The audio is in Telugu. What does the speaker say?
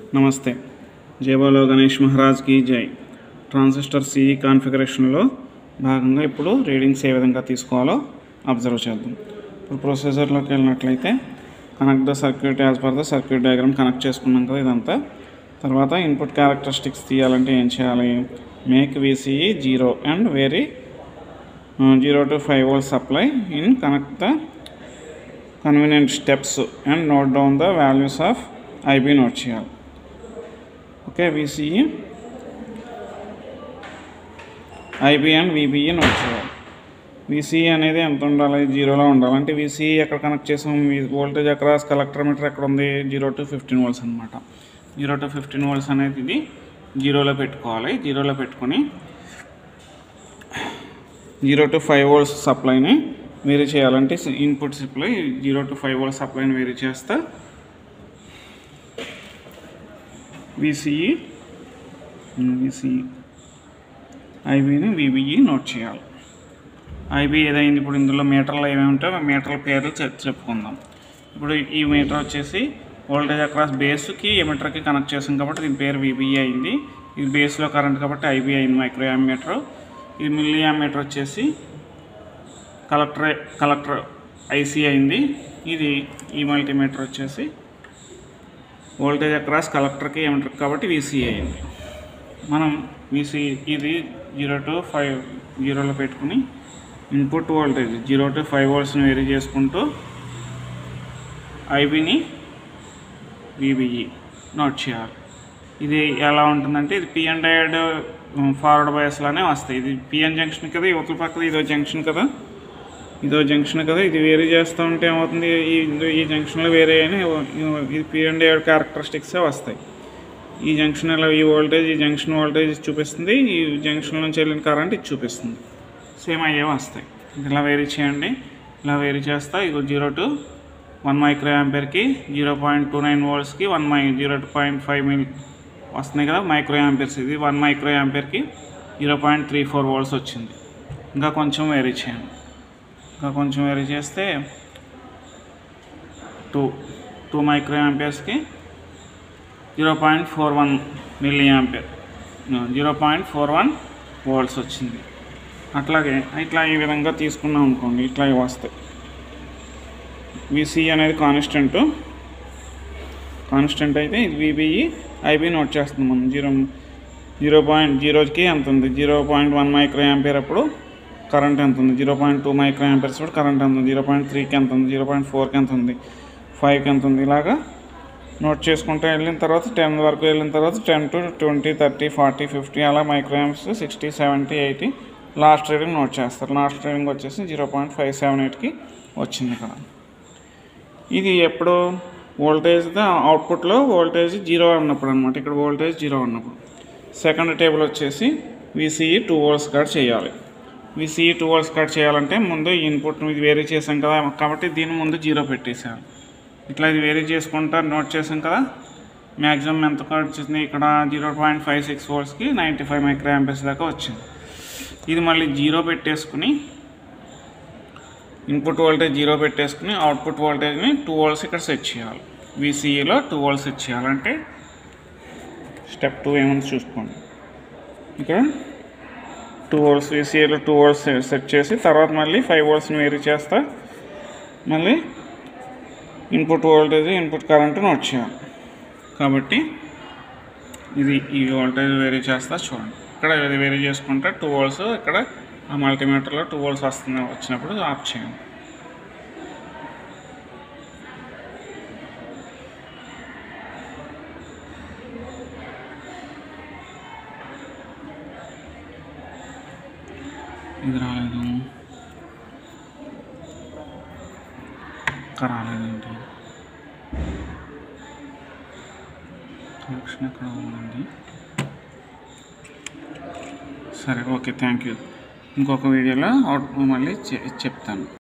నమస్తే జయబాలో గణేష్ మహారాజ్కి జై ట్రాన్సిస్టర్ సిఈ కాన్ఫిగరేషన్లో భాగంగా ఇప్పుడు రీడింగ్స్ ఏ విధంగా తీసుకోవాలో అబ్జర్వ్ చేద్దాం ఇప్పుడు ప్రొసెసర్లోకి వెళ్ళినట్లయితే connect the circuit as per the circuit diagram connect చేసుకున్నాం కదా ఇదంతా తర్వాత ఇన్పుట్ క్యారెక్టరిస్టిక్స్ తీయాలంటే ఏం చేయాలి make VCE zero and vary zero to five volt supply in connect the convenient steps and note down the values of IB note చేయాలి okay VCE IB and VBE note చేయాలి విసిఈ అనేది ఎంత ఉండాలి జీరోలో ఉండాలి అంటే విసిఈ ఎక్కడ కనెక్ట్ చేసాం వోల్టేజ్ అక్రాస్ కలెక్టర్ మీటర్ ఎక్కడ ఉంది జీరో టు ఫిఫ్టీన్ వోల్ట్స్ అనమాట జీరో టు ఫిఫ్టీన్ వోల్ట్స్ అనేది ఇది జీరోలో పెట్టుకోవాలి జీరోలో పెట్టుకొని జీరో టు ఫైవ్ వోల్ట్స్ సప్లైని వేరీ చేయాలంటే input supply zero to five volts సప్లైని వేరీ చేస్తే విసిఈ విసిఈ ఐబీని విబిఈ నోట్ చేయాలి ఐబీ ఏదైంది ఇప్పుడు ఇందులో మీటర్లు ఏమేమి ఉంటాయో మీటర్ల పేర్లు చెప్ చెప్పుకుందాం ఇప్పుడు ఈ మీటర్ వచ్చేసి వోల్టేజ్ అక్రాస్ బేస్కి ఎమిటర్కి కనెక్ట్ చేసాం కాబట్టి దీని పేరు విబిఈ అయింది ఇది బేస్లో కరెంట్ కాబట్టి ఐబీ అయింది మైక్రో యామీటర్ ఇది మిల్లీ యామీటర్ వచ్చేసి కలెక్టర్ కలెక్టర్ ఐసీ అయింది ఇది ఈ మల్టీమీటర్ వచ్చేసి వోల్టేజ్ అక్రాస్ కలెక్టర్కి ఏమంటారు కాబట్టి వీసీ అయింది మనం వీసీ ఇది జీరో టు ఫైవ్ జీరోలో పెట్టుకుని input voltage zero to five వోల్ట్స్ని వేరీ చేసుకుంటూ ఐబీని విబిఈ నోట్ చేయాలి ఇది ఎలా ఉంటుందంటే ఇది పిఎన్ డయోడ్ ఫార్వర్డ్ బయాస్లానే వస్తాయి ఇది పిఎన్ జంక్షన్ కదా యువతల పక్కన ఇదో జంక్షన్ కదా ఇదో జంక్షన్ కదా ఇది వేరే చేస్తూ ఉంటే ఏమవుతుంది ఈ ఈ జంక్షన్లో వేరే అయినా ఇది పిఎన్ డయోడ్ క్యారెక్టరిస్టిక్సే వస్తాయి ఈ జంక్షన్ ఇలా ఈ వోల్టేజ్ ఈ జంక్షన్ వోల్టేజ్ చూపిస్తుంది ఈ జంక్షన్ నుంచి వెళ్ళిన కరెంట్ ఇది చూపిస్తుంది సేమ్ అయ్యే వస్తాయి ఇది ఇలా వేరీ చేయండి ఇలా వేరీ చేస్తా ఇది జీరో టు వన్ మైక్రో యాంపేర్కి జీరో పాయింట్ టూ నైన్ వోల్ట్స్కి వన్ మై zero two point five mil వస్తున్నాయి కదా మైక్రో యాంపేర్స్ ఇది వన్ మైక్రో యాంపేర్కి zero point three four volts వచ్చింది ఇంకా కొంచెం వేరీ చేయండి ఇంకా కొంచెం వేరీ చేస్తే టూ టూ మైక్రో యాంపేర్స్కి zero point four one milli ampere zero point four one volts వచ్చింది అట్లాగే ఇట్లా ఈ విధంగా తీసుకున్నాం అనుకోండి ఇట్లా ఇవి వస్తాయి విసి అనేది కాన్స్టెంట్ కాన్స్టెంట్ అయితే ఇది విబిఈ ఐబీ నోట్ చేస్తున్నాం మనం జీరో జీరో పాయింట్ జీరోకి ఎంత ఉంది zero point one micro ampere అప్పుడు కరెంట్ ఎంత ఉంది zero point two micro amperes కూడా కరెంట్ ఎంత ఉంది జీరో పాయింట్ త్రీకి ఎంత ఉంది జీరో పాయింట్ ఫోర్కి ఎంత ఉంది ఫైవ్కి ఎంత ఉంది ఇలాగా నోట్ చేసుకుంటూ వెళ్ళిన తర్వాత టెన్ వరకు వెళ్ళిన తర్వాత ten to twenty thirty forty fifty అలా microamps sixty seventy eighty last reading note చేస్తారు లాస్ట్ రీడింగ్ వచ్చేసి జీరో పాయింట్ ఫైవ్ సెవెన్ ఎయిట్కి వచ్చింది ఇక్కడ ఇది ఎప్పుడు వోల్టేజ్ అవుట్పుట్లో వోల్టేజ్ జీరో ఉన్నప్పుడు అనమాట ఇక్కడ వోల్టేజ్ జీరో ఉన్నప్పుడు సెకండ్ టేబుల్ వచ్చేసి విసిఈ టూ వోల్ట్స్ కట్ చేయాలి విసిఈ టూ వోల్ట్స్ కట్ చేయాలంటే ముందు ఇన్పుట్ ఇది వేరీ చేసాం కదా కాబట్టి దీని ముందు జీరో పెట్టేసాను ఇట్లా ఇది వేరీ చేసుకుంటా నోట్ చేసాం కదా మ్యాక్సిమం ఎంత వచ్చింది ఇక్కడ జీరో పాయింట్ ఫైవ్ సిక్స్ వోల్ట్స్కి నైంటీ ఫైవ్ మైక్రో యాంపర్స్ దాకా వచ్చింది ఇది మళ్ళీ జీరో పెట్టేసుకుని ఇన్పుట్ వోల్టేజ్ జీరో పెట్టేసుకుని అవుట్పుట్ వోల్టేజ్ని టూ వోల్ట్స్ ఇక్కడ సెట్ చేయాలి విసిఈలో టూ వోల్ట్స్ సెట్ చేయాలంటే స్టెప్ టూ ఏముంది చూసుకోండి ఇక్కడ టూ వోల్ట్స్ విసిఏలో టూ వోల్ట్స్ సెట్ చేసి తర్వాత మళ్ళీ ఫైవ్ వోల్ట్స్ని వేరీ చేస్తా మళ్ళీ input voltage input current note చేయాలి కాబట్టి ఇది ఈ వోల్టేజ్ వేరీ చేస్తా చూడండి ఇక్కడ ఇది వేరీ చేసుకుంటే టూ వోల్ట్స్ ఇక్కడ ఆ మల్టీమీటర్లో టూ వోల్ట్స్ వస్తుంది వచ్చినప్పుడు ఆఫ్ చేయండి ఇది రాలేదు ఇంకా రాలేదండి కనెక్షన్ ఎక్కడ ఉందండి సరే ఓకే థ్యాంక్ యూ ఇంకొక వీడియోలో అవుట్ మళ్ళీ చెప్తాను